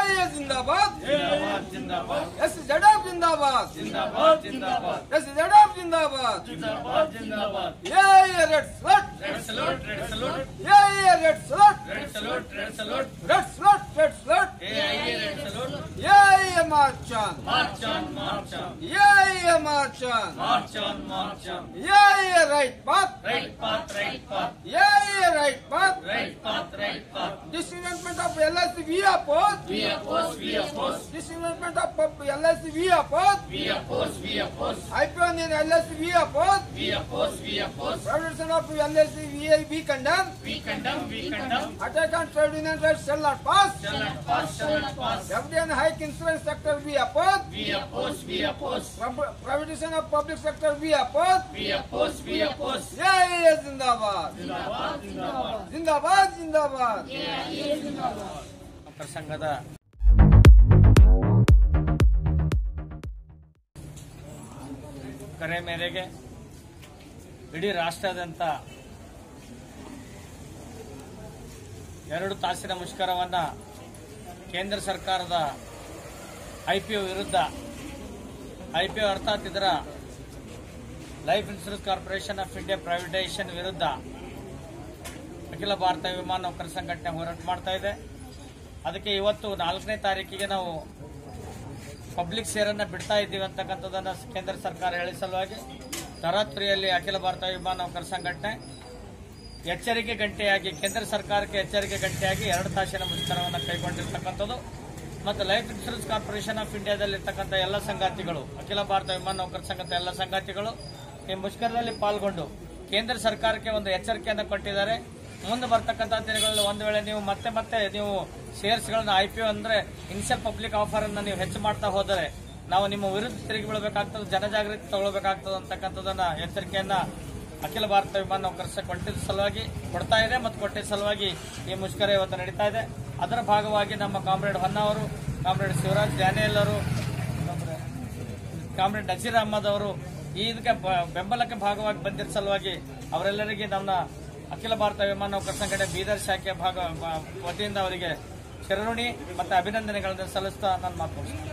A ಜಿಂದಾಬಾದ್ ಜಿಂದಾಬಾದ್ ಜಿಂದಾಬಾದ್ ಎಸ್ ಜಡಾಬ್ ಜಿಂದಾಬಾದ್ ಜಿಂದಾಬಾದ್ ಜಿಂದಾಬಾದ್ ಎಸ್ ಜಡಾಬ್ ಜಿಂದಾಬಾದ್ ಜಿಂದಾಬಾದ್ ಜಿಂದಾಬಾದ್ ಎ red salute red salute red salute ಎ red salute red salute red salute red salute red salute ಎಐಎ ರೆಡ್ ಸಲ್ಯೂಟ್ ಎ march on march on march on ಎ march on march on march on ಎ right path right path right path ಎ right path right path right path disinvestment of L S V oppose we oppose we oppose disinvestment of L S V oppose we oppose we oppose IPO in LSV oppose, we oppose we oppose privatization of LSV VIB condemn, we condemn we condemn attack on trade union rights shall not pass, shall not pass shall not pass FDN hike insurance sector we oppose, we oppose we oppose Pri- privatization of public sector we oppose, we oppose we oppose yeah, Zindabad, ಜಿಂದಾಬಾದ್ ಜಿಂದಾಬಾದ್ Zindabad, Zindabad. ಮಕರ ಸಂಘದ ಕರೆ ಮೇರೆಗೆ ಇಡೀ ರಾಷ್ಟ್ರಾದ್ಯಂತ ಎರಡು ತಾಸಿನ ಮುಷ್ಕರವನ್ನ ಕೇಂದ್ರ ಸರ್ಕಾರದ ಐಪಿಒ ವಿರುದ್ಧ ಐಪಿಒ ಅರ್ಥಾತ್ ಇದರ life insurance corporation of India privatization ವಿರುದ್ಧ ಅಖಿಲ ಭಾರತ ವಿಮಾನ ನೌಕರ ಸಂಘಟನೆ ಹೋರಾಟ ಮಾಡ್ತಾ ಇದೆ ಅದಕ್ಕೆ ಇವತ್ತು ನಾಲ್ಕನೇ ತಾರೀಕಿಗೆ ನಾವು ಪಬ್ಲಿಕ್ ಸೇರನ್ನ ಬಿಡ್ತಾ ಇದ್ದೀವಿ ಅಂತಕ್ಕಂಥದ್ದನ್ನ ಕೇಂದ್ರ ಸರ್ಕಾರ ಹೇಳಿ ಸಲುವಾಗಿ ತರಾತ್ರಿಯಲ್ಲಿ ಅಖಿಲ ಭಾರತ ವಿಮಾನ ನೌಕರ ಸಂಘಟನೆ ಎಚ್ಚರಿಕೆ ಗಂಟೆಯಾಗಿ ಕೇಂದ್ರ ಸರ್ಕಾರಕ್ಕೆ ಎಚ್ಚರಿಕೆ ಗಂಟೆಯಾಗಿ ಎರಡು ತಾಸಿನ ಮುಷ್ಕರವನ್ನು ಕೈಗೊಂಡಿರ್ತಕ್ಕಂಥದ್ದು ಮತ್ತು ಲೈಫ್ ಇನ್ಶೂರೆನ್ಸ್ ಕಾರ್ಪೊರೇಷನ್ ಆಫ್ ಇಂಡಿಯಾದಲ್ಲಿರ್ತಕ್ಕಂಥ ಎಲ್ಲ ಸಂಗಾತಿಗಳು ಅಖಿಲ ಭಾರತ ವಿಮಾನ ನೌಕರ ಸಂಘದ ಎಲ್ಲ ಸಂಗಾತಿಗಳು ಈ ಮುಷ್ಕರದಲ್ಲಿ ಪಾಲ್ಗೊಂಡು ಕೇಂದ್ರ ಸರ್ಕಾರಕ್ಕೆ ಒಂದು ಎಚ್ಚರಿಕೆಯನ್ನು ಕೊಟ್ಟಿದ್ದಾರೆ ಮುಂದೆ ಬರ್ತಕ್ಕಂಥ ದಿನಗಳಲ್ಲಿ ಒಂದು ವೇಳೆ ನೀವು ಮತ್ತೆ ಮತ್ತೆ ನೀವು ಶೇರ್ಸ್ಗಳನ್ನ ಐ ಪಿ ಅಂದ್ರೆ ಇನ್ಷಿಯಲ್ ಪಬ್ಲಿಕ್ ಆಫರ್ ಅನ್ನ ನೀವು ಹೆಚ್ಚು ಮಾಡ್ತಾ ಹೋದರೆ ನಾವು ನಿಮ್ಮ ವಿರುದ್ಧ ತಿರುಗಿ ಬೀಳಬೇಕಾಗ್ತದೆ ಜನಜಾಗೃತಿ ತಗೊಳ್ಬೇಕಾಗ್ತದೆ ಅಂತಕ್ಕಂಥದ್ದನ್ನ ಎಚ್ಚರಿಕೆಯನ್ನ ಅಖಿಲ ಭಾರತ ವಿಮಾನ ನೌಕರ ಸಂಘ ಕೊಟ್ಟಿದ್ದ ಸಲುವಾಗಿ ಕೊಡ್ತಾ ಇದೆ ಮತ್ತು ಕೊಟ್ಟಿದ್ದ ಸಲುವಾಗಿ ಈ ಮುಷ್ಕರ ಇವತ್ತು ನಡೀತಾ ಇದೆ ಅದರ ಭಾಗವಾಗಿ ನಮ್ಮ ಕಾಮ್ರೇಡ್ ಹೊನ್ನ ಅವರು ಕಾಮ್ರೇಡ್ ಶಿವರಾಜ್ ಡ್ಯಾನಿಯಲ್ ಅವರು ಕಾಮ್ರೇಡ್ ನಜೀರ್ ಅಹಮದ್ ಅವರು ಈ ಇದಕ್ಕೆ ಬ- ಬೆಂಬಲಕ್ಕೆ ಭಾಗವಾಗಿ ಬಂದಿದ್ದ ಸಲುವಾಗಿ ಅವರೆಲ್ಲರಿಗೆ ನಮ್ಮ ಅಖಿಲ ಭಾರತ ವಿಮಾನ ನೌಕರ ಸಂಘಟನೆ ಬೀದರ್ ಶಾಖೆ ಭಾಗ ಬ- ವತಿಯಿಂದ ಅವರಿಗೆ ಚಿರಋಣಿ ಮತ್ತು ಅಭಿನಂದನೆಗಳನ್ನು ಸಲ್ಲಿಸ್ತಾ ನಾನು ಮಾತು ಮುಗಿಸ್ತೇನೆ.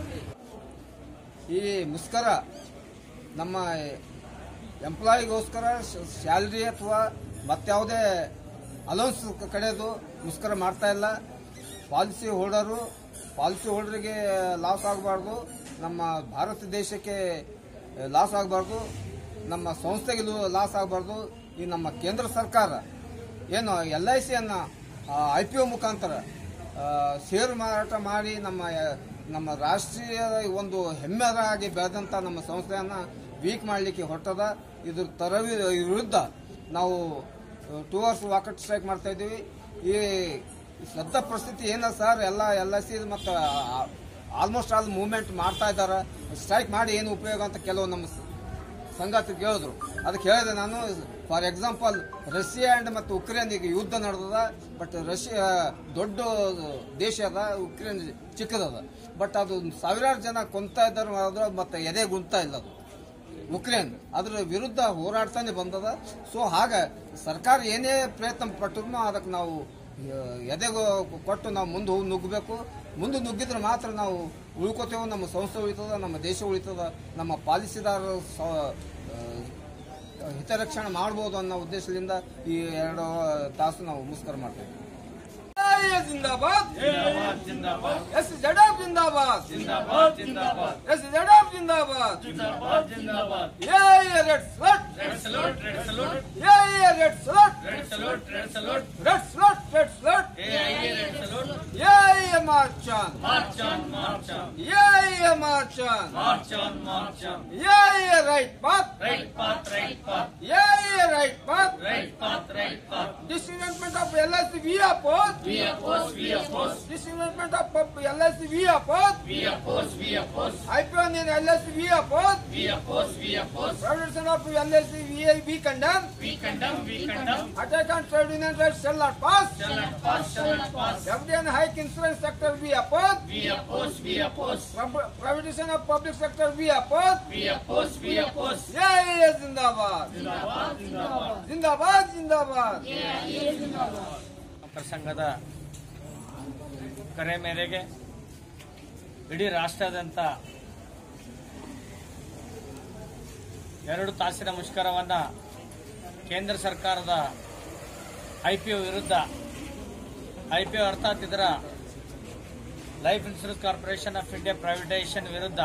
ಈ ಮುಷ್ಕರ ನಮ್ಮ ಎಂಪ್ಲಾಯಿಗೋಸ್ಕರ ಸ್ಯಾಲ್ರಿ ಅಥವಾ ಮತ್ಯಾವುದೇ ಅಲೌನ್ಸ್ ಕಡೆದು ಮುಷ್ಕರ ಮಾಡ್ತಾ ಇಲ್ಲ ಪಾಲಿಸಿ ಹೋಲ್ಡರು ಪಾಲಿಸಿ ಹೋಲ್ಡರಿಗೆ ಲಾಸ್ ಆಗಬಾರ್ದು ನಮ್ಮ ಭಾರತ ದೇಶಕ್ಕೆ ಲಾಸ್ ಆಗಬಾರ್ದು ನಮ್ಮ ಸಂಸ್ಥೆಗೆ ಲಾಸ್ ಆಗಬಾರ್ದು ಈ ನಮ್ಮ ಕೇಂದ್ರ ಸರ್ಕಾರ ಏನು ಎಲ್ ಐ ಸಿಯನ್ನು ಐ ಪಿ ಒ ಮುಖಾಂತರ ಆ, ಷೇರು ಮಾರಾಟ ಮಾಡಿ ನಮ್ಮ ನಮ್ಮ ರಾಷ್ಟ್ರೀಯ ಒಂದು ಹೆಮ್ಮೆರಾಗಿ ಬೆಳೆದಂಥ ನಮ್ಮ ಸಂಸ್ಥೆಯನ್ನು ವೀಕ್ ಮಾಡಲಿಕ್ಕೆ ಹೊರಟದ ಇದ್ರ ತರವಿ ವಿರುದ್ಧ ನಾವು ಟೂ ಅವರ್ಸ್ ವಾಕಟ್ ಸ್ಟ್ರೈಕ್ ಮಾಡ್ತಾ ಇದ್ದೀವಿ ಈ ಸದ್ಯ ಪರಿಸ್ಥಿತಿ ಏನ ಸರ್ ಎಲ್ಲ ಎಲ್ ಐ ಸಿ ಮತ್ತು ಆಲ್ಮೋಸ್ಟ್ ಆಲ್ ಮೂವ್ಮೆಂಟ್ ಮಾಡ್ತಾ ಇದ್ದಾರೆ ಸ್ಟ್ರೈಕ್ ಮಾಡಿ ಏನು ಉಪಯೋಗ ಅಂತ ಕೆಲವು ನಮ್ಮ ಸ- ಸಂಗಾತಿ ಕೇಳಿದ್ರು ಅದಕ್ಕೆ ಹೇಳಿದೆ ನಾನು ಫಾರ್ ಎಕ್ಸಾಂಪಲ್ ರಷ್ಯಾ ಅಂಡ್ ಮತ್ತು ಉಕ್ರೇನ್ ಈಗ ಯುದ್ಧ ನಡೆದದ ಬಟ್ ರಷ್ಯಾ ದೊಡ್ಡ ದೇಶ ಅದ ಉಕ್ರೇನ್ ಚಿಕ್ಕದದ ಬಟ್ ಅದು ಸಾವಿರಾರು ಜನ ಕೊಂತಾ ಇದ್ದಾರೆ ಆದ್ರೆ ಮತ್ತೆ ಎದೆ ಗುಂತಾ ಇಲ್ಲ ಅದು ಉಕ್ರೇನ್ ಅದ್ರ ವಿರುದ್ಧ ಹೋರಾಡ್ತಾನೆ ಬಂದದ ಸೊ ಹಾಗ ಸರ್ಕಾರ ಏನೇ ಪ್ರಯತ್ನ ಪಟ್ಟರು ಅದಕ್ಕೆ ನಾವು ಆ, ಎದೆಗೂ ಕೊಟ್ಟು ನಾವು ಮುಂದೆ ಹೋಗಿ ನುಗ್ಗಬೇಕು ಮುಂದೆ ನುಗ್ಗಿದ್ರೆ ಮಾತ್ರ ನಾವು ಉಳ್ಕೋತೇವೆ ನಮ್ಮ ಸಂಸ್ಥೆ ಉಳಿತದ ನಮ್ಮ ದೇಶ ಉಳಿತದ ನಮ್ಮ ಪಾಲಿಸಿದಾರರ ಸ- ಆ, ಹಿತರಕ್ಷಣೆ ಮಾಡ್ಬೋದು ಅನ್ನೋ ಉದ್ದೇಶದಿಂದ ಈ ಎರಡು ತಾಸು ನಾವು ಮುಷ್ಕರ ಮಾಡ್ತೇವೆ ಜಿಂದಾಬಾದ್ ಜಿಂದಾಬಾದ್ ಜಿಂದಾಬಾದ್ ಎಸ್ ಜಡಾಬ್ ಜಿಂದಾಬಾದ್ ಜಿಂದಾಬಾದ್ ಜಿಂದಾಬಾದ್ ಎಸ್ ಜಡಾಬ್ ಜಿಂದಾಬಾದ್ ಜಿಂದಾಬಾದ್ ಜಿಂದಾಬಾದ್ ಏ red salute red salute red salute ಏ red salute red salute red salute red salute red salute ಎಐಎ ರೆಡ್ ಸಲ್ಯೂಟ್ ಏ march on march on march on ಏ march on march on march on ಏ right path right path right path ಏ right path right path right path disinvestment of L S V oppose we oppose we oppose disinvestment of L S V oppose we oppose we oppose IPO in LSV oppose, we oppose we oppose privatization of LSV VIB condemn, we condemn we condemn attack on trade union rights shall not pass, shall not pass shall not pass FDN hike insurance sector we oppose, we oppose we oppose Pri- privatization of public sector we oppose, we oppose we oppose yeah, Zindabad, ಜಿಂದಾಬಾದ್ ಜಿಂದಾಬಾದ್ Zindabad, Zindabad. ಮಕರ ಸಂಘದ ಕರೆ ಮೇರೆಗೆ ಇಡೀ ರಾಷ್ಟ್ರಾದ್ಯಂತ ಎರಡು ತಾಸಿನ ಮುಷ್ಕರವನ್ನ ಕೇಂದ್ರ ಸರ್ಕಾರದ ಐಪಿಒ ವಿರುದ್ಧ ಐಪಿಒ ಅರ್ಥಾತ್ ಇದರ life insurance corporation of India privatization ವಿರುದ್ಧ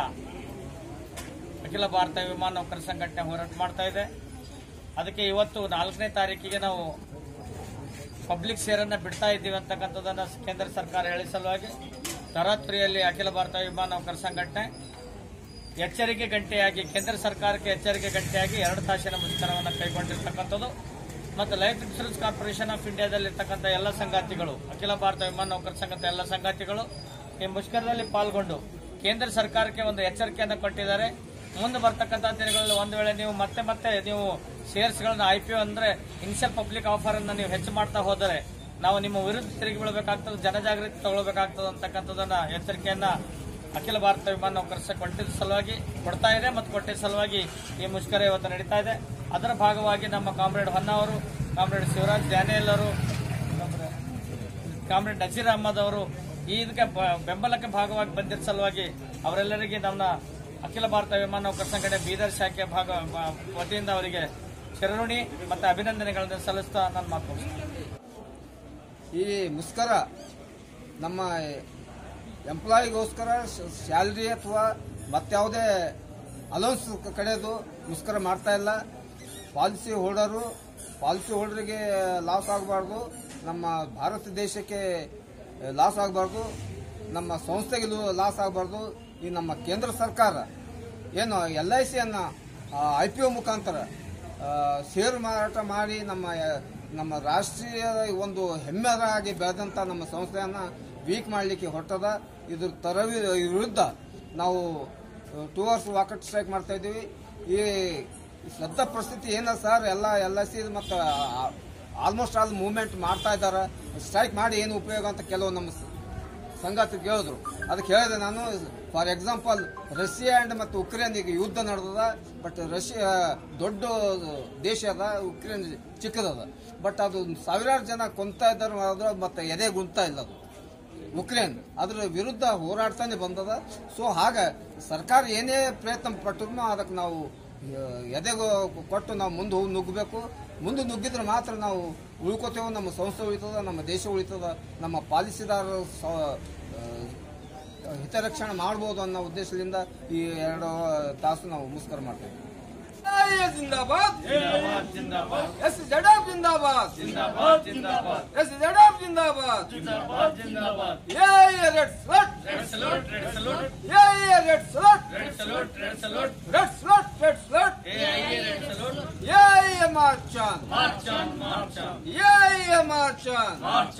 ಅಖಿಲ ಭಾರತ ವಿಮಾನ ನೌಕರ ಸಂಘಟನೆ ಹೋರಾಟ ಮಾಡ್ತಾ ಇದೆ ಅದಕ್ಕೆ ಇವತ್ತು ನಾಲ್ಕನೇ ತಾರೀಕಿಗೆ ನಾವು ಪಬ್ಲಿಕ್ ಶೇರನ್ನ ಬಿಡ್ತಾ ಇದ್ದೀವಿ ಅಂತಕ್ಕಂಥದ್ದನ್ನ ಕೇಂದ್ರ ಸರ್ಕಾರ ಹೇಳಿ ಸಲುವಾಗಿ ತರಾತ್ರಿಯಲ್ಲಿ ಅಖಿಲ ಭಾರತ ವಿಮಾನ ನೌಕರ ಸಂಘಟನೆ ಎಚ್ಚರಿಕೆ ಗಂಟೆಯಾಗಿ ಕೇಂದ್ರ ಸರ್ಕಾರಕ್ಕೆ ಎಚ್ಚರಿಕೆ ಗಂಟೆಯಾಗಿ ಎರಡು ತಾಸಿನ ಮುಷ್ಕರವನ್ನು ಕೈಗೊಂಡಿರ್ತಕ್ಕಂಥದ್ದು ಮತ್ತು ಲೈಫ್ ಇನ್ಶೂರೆನ್ಸ್ ಕಾರ್ಪೊರೇಷನ್ ಆಫ್ ಇಂಡಿಯಾದಲ್ಲಿರ್ತಕ್ಕಂಥ ಎಲ್ಲ ಸಂಗಾತಿಗಳು ಅಖಿಲ ಭಾರತ ವಿಮಾನ ನೌಕರ ಸಂಘದ ಎಲ್ಲ ಸಂಗಾತಿಗಳು ಈ ಮುಷ್ಕರದಲ್ಲಿ ಪಾಲ್ಗೊಂಡು ಕೇಂದ್ರ ಸರ್ಕಾರಕ್ಕೆ ಒಂದು ಎಚ್ಚರಿಕೆಯನ್ನು ಕೊಟ್ಟಿದ್ದಾರೆ ಮುಂದೆ ಬರ್ತಕ್ಕಂಥ ದಿನಗಳಲ್ಲಿ ಒಂದು ವೇಳೆ ನೀವು ಮತ್ತೆ ಮತ್ತೆ ನೀವು ಶೇರ್ಸ್ಗಳನ್ನ ಐ ಪಿ ಅಂದ್ರೆ ಇನಿಷಿಯಲ್ ಪಬ್ಲಿಕ್ ಆಫರ್ ಅನ್ನ ನೀವು ಹೆಚ್ಚು ಮಾಡ್ತಾ ಹೋದರೆ ನಾವು ನಿಮ್ಮ ವಿರುದ್ಧ ತಿರುಗಿ ಬೀಳಬೇಕಾಗ್ತದೆ ಜನಜಾಗೃತಿ ತಗೊಳ್ಬೇಕಾಗ್ತದೆ ಅಂತಕ್ಕಂಥದ್ದನ್ನ ಎಚ್ಚರಿಕೆಯನ್ನ ಅಖಿಲ ಭಾರತ ವಿಮಾನ ನೌಕರ ಸಂಘ ಕೊಟ್ಟಿದ್ದ ಸಲುವಾಗಿ ಕೊಡ್ತಾ ಇದೆ ಮತ್ತು ಕೊಟ್ಟಿದ್ದ ಸಲುವಾಗಿ ಈ ಮುಷ್ಕರ ಇವತ್ತು ನಡೀತಾ ಇದೆ ಅದರ ಭಾಗವಾಗಿ ನಮ್ಮ ಕಾಮ್ರೇಡ್ ಹೊನ್ನವರು ಕಾಮ್ರೇಡ್ ಶಿವರಾಜ್ ಡ್ಯಾನಿಯಲ್ ಅವರು ಕಾಮ್ರೇಡ್ ನಜೀರ್ ಅಹಮದ್ ಅವರು ಈ ಇದಕ್ಕೆ ಬ- ಬೆಂಬಲಕ್ಕೆ ಭಾಗವಾಗಿ ಬಂದಿದ್ದ ಸಲುವಾಗಿ ಅವರೆಲ್ಲರಿಗೆ ನಮ್ಮ ಅಖಿಲ ಭಾರತ ವಿಮಾನ ನೌಕರ ಸಂಘಟನೆ ಬೀದರ್ ಶಾಖೆ ಭಾಗ ಬ- ವತಿಯಿಂದ ಅವರಿಗೆ ಚಿರಋಣಿ ಮತ್ತು ಅಭಿನಂದನೆಗಳನ್ನು ಸಲ್ಲಿಸ್ತಾ ನಾನು ಮಾತು ಮುಗಿಸ್ತೇನೆ. ಈ ಮುಷ್ಕರ ನಮ್ಮ ಎಂಪ್ಲಾಯಿಗೋಸ್ಕರ ಸ್ಯಾಲ್ರಿ ಅಥವಾ ಮತ್ಯಾವುದೇ ಅಲೌನ್ಸ್ ಕಡೆದು ಮುಷ್ಕರ ಮಾಡ್ತಾ ಇಲ್ಲ ಪಾಲಿಸಿ ಹೋಲ್ಡರು ಪಾಲಿಸಿ ಹೋಲ್ಡರಿಗೆ ಲಾಸ್ ಆಗಬಾರ್ದು ನಮ್ಮ ಭಾರತ ದೇಶಕ್ಕೆ ಲಾಸ್ ಆಗಬಾರ್ದು ನಮ್ಮ ಸಂಸ್ಥೆಗೆ ಲಾಸ್ ಆಗಬಾರ್ದು ಈ ನಮ್ಮ ಕೇಂದ್ರ ಸರ್ಕಾರ ಏನು ಎಲ್ ಐ ಸಿಯನ್ನು ಐ ಪಿ ಒ ಮುಖಾಂತರ ಆ, ಷೇರು ಮಾರಾಟ ಮಾಡಿ ನಮ್ಮ ನಮ್ಮ ರಾಷ್ಟ್ರೀಯ ಒಂದು ಹೆಮ್ಮೆರಾಗಿ ಬೆಳೆದಂಥ ನಮ್ಮ ಸಂಸ್ಥೆಯನ್ನು ವೀಕ್ ಮಾಡಲಿಕ್ಕೆ ಹೊರಟದ ಇದ್ರ ತರ ವಿರುದ್ಧ ನಾವು ಟೂ ಅವರ್ಸ್ ವಾಕೌಟ್ ಸ್ಟ್ರೈಕ್ ಮಾಡ್ತಾ ಇದ್ದೀವಿ ಈ ಸದ್ದ ಪರಿಸ್ಥಿತಿ ಏನ ಸರ್ ಎಲ್ಲ ಎಲ್ ಐ ಸಿ ಮತ್ತು ಆಲ್ಮೋಸ್ಟ್ ಆಲ್ ಮೂವ್ಮೆಂಟ್ ಮಾಡ್ತಾ ಇದ್ದಾರೆ ಸ್ಟ್ರೈಕ್ ಮಾಡಿ ಏನು ಉಪಯೋಗ ಅಂತ ಕೆಲವು ನಮ್ಮ ಸ- ಸಂಗಾತಿ ಕೇಳಿದ್ರು ಅದಕ್ಕೆ ಹೇಳಿದೆ ನಾನು ಫಾರ್ ಎಕ್ಸಾಂಪಲ್ ರಷ್ಯಾ ಅಂಡ್ ಮತ್ತು ಉಕ್ರೇನ್ ಈಗ ಯುದ್ಧ ನಡೆದದ ಬಟ್ ರಷ್ಯಾ ದೊಡ್ಡ ದೇಶ ಅದ ಉಕ್ರೇನ್ ಚಿಕ್ಕದದ ಬಟ್ ಅದು ಸಾವಿರಾರು ಜನ ಕೊಂತಾ ಇದ್ದಾರೆ ಆದ್ರೆ ಮತ್ತೆ ಎದೆ ಗುಂತಾ ಇಲ್ಲ ಅದು ಉಕ್ರೇನ್ ಅದ್ರ ವಿರುದ್ಧ ಹೋರಾಡ್ತಾನೆ ಬಂದದ ಸೊ ಹಾಗ ಸರ್ಕಾರ ಏನೇ ಪ್ರಯತ್ನ ಪಟ್ಟರು ಅದಕ್ಕೆ ನಾವು ಆ, ಎದೆಗೂ ಕೊಟ್ಟು ನಾವು ಮುಂದೆ ಹೋಗಿ ನುಗ್ಗಬೇಕು ಮುಂದೆ ನುಗ್ಗಿದ್ರೆ ಮಾತ್ರ ನಾವು ಉಳ್ಕೋತೇವೆ ನಮ್ಮ ಸಂಸ್ಥೆ ಉಳಿತದ ನಮ್ಮ ದೇಶ ಉಳಿತದ ನಮ್ಮ ಪಾಲಿಸಿದಾರರ ಸ- ಆ, ಹಿತರಕ್ಷಣೆ ಮಾಡ್ಬೋದು ಅನ್ನೋ ಉದ್ದೇಶದಿಂದ ಈ ಎರಡು ತಾಸು ನಾವು ಮುಸ್ಕರ ಮಾಡ್ತೇವೆ ಜಿಂದಾಬಾದ್ ಎಸ್ ಜಡಾಬ್ ಜಿಂದಾಬಾದ್ ಎಸ್ ಜಡಾಬ್ ಜಿಂದಾಬಾದ್ ಏ ರೆಡ್ ಸ್ಲಟ್ ಏ red salute red salute red salute ಏ ಮಾರ್ಚಾನ್ ಏ ಮಾರ್ಚಾನ್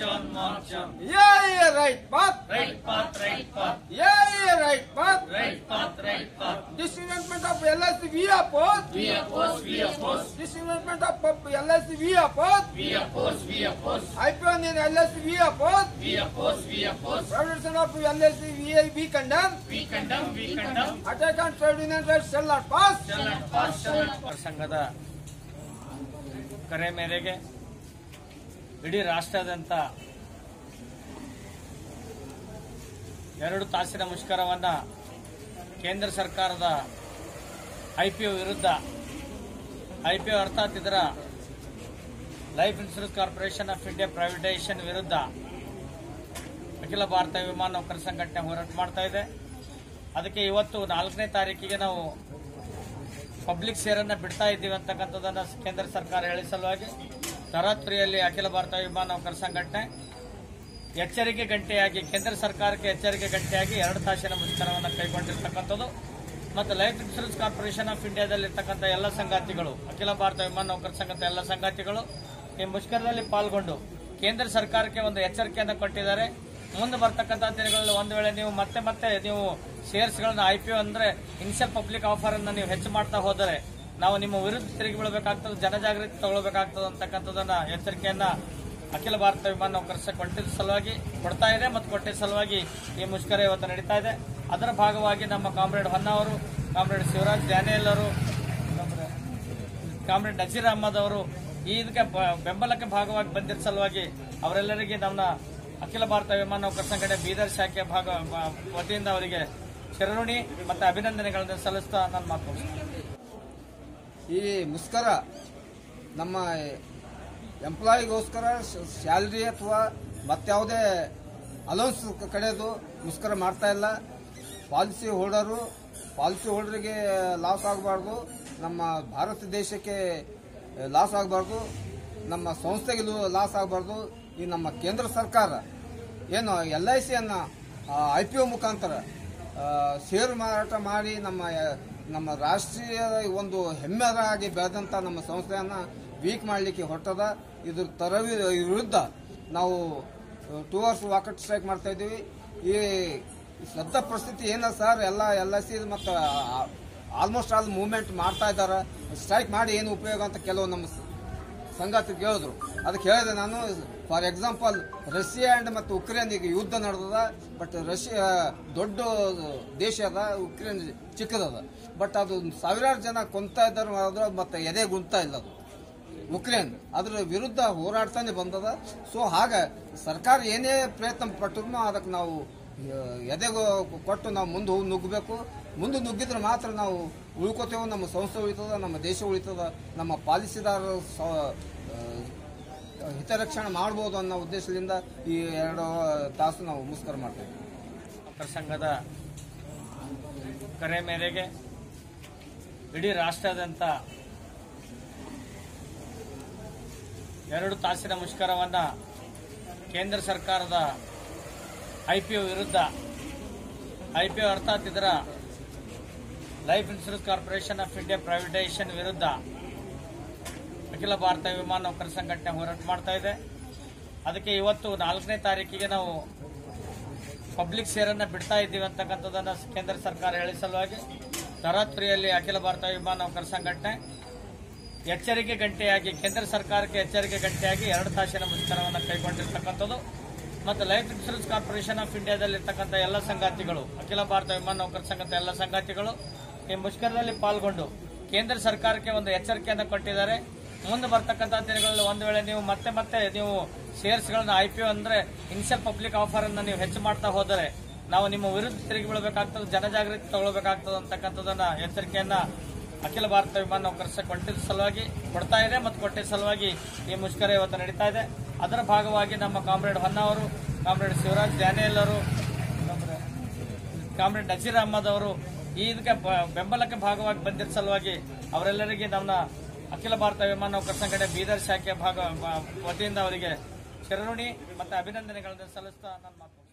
ಏ ರೈಟ್ ಪಾತ್ ಏ right path Disinvestment of LIC we oppose. We oppose. We oppose. Disinvestment of pub- LIC we oppose. We oppose. We oppose. IPO in LIC we oppose. We oppose. We oppose. Privatization of LIC we, we condemn. We condemn. We condemn. Attack on trade union rights shall not pass. Shall not pass. Shall not ಸಂಘದ ಕರೆ ಮೇರೆಗೆ ಇಡೀ ರಾಷ್ಟ್ರಾದ್ಯಂತ ಎರಡು ತಾಸಿನ ಮುಷ್ಕರವನ್ನ ಕೇಂದ್ರ ಸರ್ಕಾರದ IPO ವಿರುದ್ಧ IPO ಅರ್ಥಾತ್ ಇದರ life insurance corporation of India privatization ವಿರುದ್ಧ ಅಖಿಲ ಭಾರತ ವಿಮಾನ ನೌಕರ ಸಂಘಟನೆ ಹೋರಾಟ ಮಾಡ್ತಾ ಇದೆ ಅದಕ್ಕೆ ಇವತ್ತು ನಾಲ್ಕನೇ ತಾರೀಕಿಗೆ ನಾವು ಪಬ್ಲಿಕ್ ಶೇರನ್ನ ಬಿಡ್ತಾ ಇದ್ದೀವಿ ಅಂತಕ್ಕಂಥದ್ದನ್ನ ಕೇಂದ್ರ ಸರ್ಕಾರ ಹೇಳಿ ಸಲುವಾಗಿ ತರಾತ್ರಿಯಲ್ಲಿ ಅಖಿಲ ಭಾರತ ವಿಮಾನ ನೌಕರ ಸಂಘಟನೆ ಎಚ್ಚರಿಕೆ ಗಂಟೆಯಾಗಿ ಕೇಂದ್ರ ಸರ್ಕಾರಕ್ಕೆ ಎಚ್ಚರಿಕೆ ಗಂಟೆಯಾಗಿ ಎರಡು ತಾಸಿನ ಮುಷ್ಕರವನ್ನು ಕೈಗೊಂಡಿರ್ತಕ್ಕಂಥದ್ದು ಮತ್ತು ಲೈಫ್ ಇನ್ಶೂರೆನ್ಸ್ ಕಾರ್ಪೊರೇಷನ್ ಆಫ್ ಇಂಡಿಯಾದಲ್ಲಿರ್ತಕ್ಕಂಥ ಎಲ್ಲ ಸಂಗಾತಿಗಳು ಅಖಿಲ ಭಾರತ ವಿಮಾನ ನೌಕರ ಸಂಘದ ಎಲ್ಲ ಸಂಗಾತಿಗಳು ಈ ಮುಷ್ಕರದಲ್ಲಿ ಪಾಲ್ಗೊಂಡು ಕೇಂದ್ರ ಸರ್ಕಾರಕ್ಕೆ ಒಂದು ಎಚ್ಚರಿಕೆಯನ್ನು ಕೊಟ್ಟಿದ್ದಾರೆ ಮುಂದೆ ಬರ್ತಕ್ಕಂಥ ದಿನಗಳಲ್ಲಿ ಒಂದು ವೇಳೆ ನೀವು ಮತ್ತೆ ಮತ್ತೆ ನೀವು ಶೇರ್ಸ್ಗಳನ್ನ ಐ ಪಿ ಅಂದ್ರೆ ಇನಿಷಿಯಲ್ ಪಬ್ಲಿಕ್ ಆಫರ್ ಅನ್ನ ನೀವು ಹೆಚ್ಚು ಮಾಡ್ತಾ ಹೋದರೆ ನಾವು ನಿಮ್ಮ ವಿರುದ್ಧ ತಿರುಗಿ ಬೀಳಬೇಕಾಗ್ತದೆ ಜನಜಾಗೃತಿ ತಗೊಳ್ಬೇಕಾಗ್ತದೆ ಅಂತಕ್ಕಂಥದ್ದನ್ನ ಎಚ್ಚರಿಕೆಯನ್ನ ಅಖಿಲ ಭಾರತ ವಿಮಾನ ನೌಕರ ಸಂಘ ಕೊಟ್ಟಿದ್ದ ಸಲುವಾಗಿ ಕೊಡ್ತಾ ಇದೆ ಮತ್ತು ಕೊಟ್ಟಿದ್ದ ಸಲುವಾಗಿ ಈ ಮುಷ್ಕರ ಇವತ್ತು ನಡೀತಾ ಇದೆ ಅದರ ಭಾಗವಾಗಿ ನಮ್ಮ ಕಾಮ್ರೇಡ್ ಹೊನ್ನವರು ಕಾಮ್ರೇಡ್ ಶಿವರಾಜ್ ಡ್ಯಾನಿಯಲ್ ಅವರು ಕಾಮ್ರೇಡ್ ನಜೀರ್ ಅಹಮದ್ ಅವರು ಈ ಇದಕ್ಕೆ ಬ- ಬೆಂಬಲಕ್ಕೆ ಭಾಗವಾಗಿ ಬಂದಿದ್ದ ಸಲುವಾಗಿ ಅವರೆಲ್ಲರಿಗೆ ನಮ್ಮ ಅಖಿಲ ಭಾರತ ವಿಮಾನ ನೌಕರ ಸಂಘಟನೆ ಬೀದರ್ ಶಾಖೆ ಭಾಗ ಬ- ವತಿಯಿಂದ ಅವರಿಗೆ ಚಿರಋಣಿ ಮತ್ತು ಅಭಿನಂದನೆಗಳನ್ನು ಸಲ್ಲಿಸ್ತಾ ನನ್ನ ಮಾತು ಮುಗಿಸ್ತೇನೆ. ಈ ಮುಸ್ಕರ ನಮ್ಮ ಎಂಪ್ಲಾಯಿಗೋಸ್ಕರ ಸ್ಯಾಲ್ರಿ ಅಥವಾ ಮತ್ಯಾವುದೇ ಅಲೌನ್ಸ್ ಕಡೆದು ಮುಸ್ಕರ ಮಾಡ್ತಾ ಇಲ್ಲ ಪಾಲಿಸಿ ಹೋಲ್ಡರು ಪಾಲಿಸಿ ಹೋಲ್ಡರಿಗೆ ಲಾಸ್ ಆಗಬಾರ್ದು ನಮ್ಮ ಭಾರತ ದೇಶಕ್ಕೆ ಲಾಸ್ ಆಗಬಾರ್ದು ನಮ್ಮ ಸಂಸ್ಥೆಗೆ ಲಾಸ್ ಆಗಬಾರ್ದು ಈ ನಮ್ಮ ಕೇಂದ್ರ ಸರ್ಕಾರ ಏನು ಎಲ್ ಐ ಸಿಯನ್ನು ಐ ಪಿ ಒ ಮುಖಾಂತರ ಆ, ಷೇರು ಮಾರಾಟ ಮಾಡಿ ನಮ್ಮ ನಮ್ಮ ರಾಷ್ಟ್ರೀಯ ಒಂದು ಹೆಮ್ಮೆರಾಗಿ ಬೆಳೆದಂಥ ನಮ್ಮ ಸಂಸ್ಥೆಯನ್ನು ವೀಕ್ ಮಾಡಲಿಕ್ಕೆ ಹೊರಟದ ಇದ್ರ ತರ ವಿರುದ್ಧ ನಾವು ಟೂ ಅವರ್ಸ್ ವಾಕಟ್ ಸ್ಟ್ರೈಕ್ ಮಾಡ್ತಾ ಇದ್ದೀವಿ ಈ ಸದ್ಯ ಪರಿಸ್ಥಿತಿ ಏನ ಸರ್ ಎಲ್ಲ ಎಲ್ ಐ ಸಿ ಮತ್ತು ಆಲ್ಮೋಸ್ಟ್ ಆಲ್ ಮೂವ್ಮೆಂಟ್ ಮಾಡ್ತಾ ಇದ್ದಾರೆ ಸ್ಟ್ರೈಕ್ ಮಾಡಿ ಏನು ಉಪಯೋಗ ಅಂತ ಕೆಲವು ನಮ್ಮ ಸ- ಸಂಗಾತಿ ಕೇಳಿದ್ರು ಅದಕ್ಕೆ ಹೇಳಿದೆ ನಾನು ಫಾರ್ ಎಕ್ಸಾಂಪಲ್ ರಷ್ಯಾ ಅಂಡ್ ಮತ್ತು ಉಕ್ರೇನ್ ಈಗ ಯುದ್ಧ ನಡೆದದ ಬಟ್ ರಷ್ಯಾ ದೊಡ್ಡ ದೇಶ ಅದ ಉಕ್ರೇನ್ ಚಿಕ್ಕದದ ಬಟ್ ಅದು ಸಾವಿರಾರು ಜನ ಕೊಂತಾ ಇದ್ದಾರೆ ಆದ್ರೆ ಮತ್ತೆ ಎದೆ ಗುಂತಾ ಇಲ್ಲ ಅದು ಉಕ್ರೇನ್ ಅದ್ರ ವಿರುದ್ಧ ಹೋರಾಡ್ತಾನೆ ಬಂದದ ಸೊ ಹಾಗ ಸರ್ಕಾರ ಏನೇ ಪ್ರಯತ್ನ ಪಟ್ಟರು ಅದಕ್ಕೆ ನಾವು ಆ, ಎದೆಗೆ ಕೊಟ್ಟು ನಾವು ಮುಂದೆ ಹೋಗಿ ನುಗ್ಗಬೇಕು ಮುಂದೆ ನುಗ್ಗಿದ್ರೆ ಮಾತ್ರ ನಾವು ಉಳ್ಕೋತೇವೆ ನಮ್ಮ ಸಂಸ್ಥೆ ಉಳಿತದ ನಮ್ಮ ದೇಶ ಉಳಿತದ ನಮ್ಮ ಪಾಲಿಸಿದಾರರ ಸ- ಆ, ಹಿತರಕ್ಷಣೆ ಮಾಡ್ಬೋದು ಅನ್ನೋ ಉದ್ದೇಶದಿಂದ ಈ ಎರಡು ತಾಸು ನಾವು ಮುಸ್ಕರ ಮಾಡ್ತೇವೆ ನೌಕರ ಸಂಘದ ಕರೆ ಮೇರೆಗೆ ಇಡೀ ರಾಷ್ಟ್ರಾದ್ಯಂತ ಎರಡು ತಾಸಿನ ಮುಷ್ಕರವನ್ನ ಕೇಂದ್ರ ಸರ್ಕಾರದ ಐಪಿಒ ವಿರುದ್ಧ ಐಪಿಒ ಅರ್ಥಾತ್ ಇದರ life insurance corporation of India privatization ವಿರುದ್ಧ ಅಖಿಲ ಭಾರತ ವಿಮಾನ ನೌಕರ ಸಂಘಟನೆ ಹೋರಾಟ ಮಾಡ್ತಾ ಇದೆ ಅದಕ್ಕೆ ಇವತ್ತು ನಾಲ್ಕನೇ ತಾರೀಕಿಗೆ ನಾವು ಪಬ್ಲಿಕ್ ಶೇರನ್ನ ಬಿಡ್ತಾ ಇದ್ದೀವಿ ಅಂತಕ್ಕಂಥದ್ದನ್ನ ಕೇಂದ್ರ ಸರ್ಕಾರ ಹೇಳಿ ಸಲುವಾಗಿ ತರಾತುರಿಯಲ್ಲಿ ಅಖಿಲ ಭಾರತ ವಿಮಾನ ನೌಕರ ಸಂಘಟನೆ ಎಚ್ಚರಿಕೆ ಗಂಟೆಯಾಗಿ ಕೇಂದ್ರ ಸರ್ಕಾರಕ್ಕೆ ಎಚ್ಚರಿಕೆ ಗಂಟೆಯಾಗಿ ಎರಡು ತಾಸಿನ ಮುಷ್ಕರವನ್ನು ಕೈಗೊಂಡಿರ್ತಕ್ಕಂಥದ್ದು ಮತ್ತು ಲೈಫ್ ಇನ್ಶೂರೆನ್ಸ್ ಕಾರ್ಪೊರೇಷನ್ ಆಫ್ ಇಂಡಿಯಾದಲ್ಲಿರ್ತಕ್ಕಂಥ ಎಲ್ಲ ಸಂಗಾತಿಗಳು ಅಖಿಲ ಭಾರತ ವಿಮಾನ ನೌಕರ ಸಂಘದ ಎಲ್ಲ ಸಂಗಾತಿಗಳು ಈ ಮುಷ್ಕರದಲ್ಲಿ ಪಾಲ್ಗೊಂಡು ಕೇಂದ್ರ ಸರ್ಕಾರಕ್ಕೆ ಒಂದು ಎಚ್ಚರಿಕೆಯನ್ನು ಕೊಟ್ಟಿದ್ದಾರೆ ಮುಂದೆ ಬರ್ತಕ್ಕಂಥ ದಿನಗಳಲ್ಲಿ ಒಂದು ವೇಳೆ ನೀವು ಮತ್ತೆ ಮತ್ತೆ ನೀವು ಶೇರ್ಸ್ಗಳನ್ನ ಐ ಪಿ ಅಂದ್ರೆ ಇನ್ಷಿಯಲ್ ಪಬ್ಲಿಕ್ ಆಫರ್ ಅನ್ನ ನೀವು ಹೆಚ್ಚು ಮಾಡ್ತಾ ಹೋದರೆ ನಾವು ನಿಮ್ಮ ವಿರುದ್ಧ ತಿರುಗಿ ಬೀಳಬೇಕಾಗ್ತದೆ ಜನಜಾಗೃತಿ ತಗೊಳ್ಬೇಕಾಗ್ತದೆ ಅಂತಕ್ಕಂಥದ್ದನ್ನ ಎಚ್ಚರಿಕೆಯನ್ನ ಅಖಿಲ ಭಾರತ ವಿಮಾನ ನೌಕರ ಸಂಘ ಕೊಟ್ಟಿದ್ದ ಸಲುವಾಗಿ ಕೊಡ್ತಾ ಇದೆ ಮತ್ತು ಕೊಟ್ಟಿದ್ದ ಸಲುವಾಗಿ ಈ ಮುಷ್ಕರ ಇವತ್ತು ನಡೀತಾ ಇದೆ ಅದರ ಭಾಗವಾಗಿ ನಮ್ಮ ಕಾಮ್ರೇಡ್ ಹೊನ್ನಾವರು ಕಾಮ್ರೇಡ್ ಶಿವರಾಜ್ ಡ್ಯಾನಿಯಲ್ ಅವರು ಕಾಮ್ರೇಡ್ ನಜೀರ್ ಅಹಮದ್ ಅವರು ಈ ಇದಕ್ಕೆ ಬ- ಬೆಂಬಲಕ್ಕೆ ಭಾಗವಾಗಿ ಬಂದಿದ್ದ ಸಲುವಾಗಿ ಅವರೆಲ್ಲರಿಗೆ ನಮ್ಮ ಅಖಿಲ ಭಾರತ ವಿಮಾನ ನೌಕರ ಸಂಘಟನೆ ಬೀದರ್ ಶಾಖೆ ಭಾಗ ಬ- ವತಿಯಿಂದ ಅವರಿಗೆ ಚಿರಋಣಿ ಮತ್ತು ಅಭಿನಂದನೆಗಳನ್ನು ಸಲ್ಲಿಸ್ತಾ ನನ್ನ ಮಾತು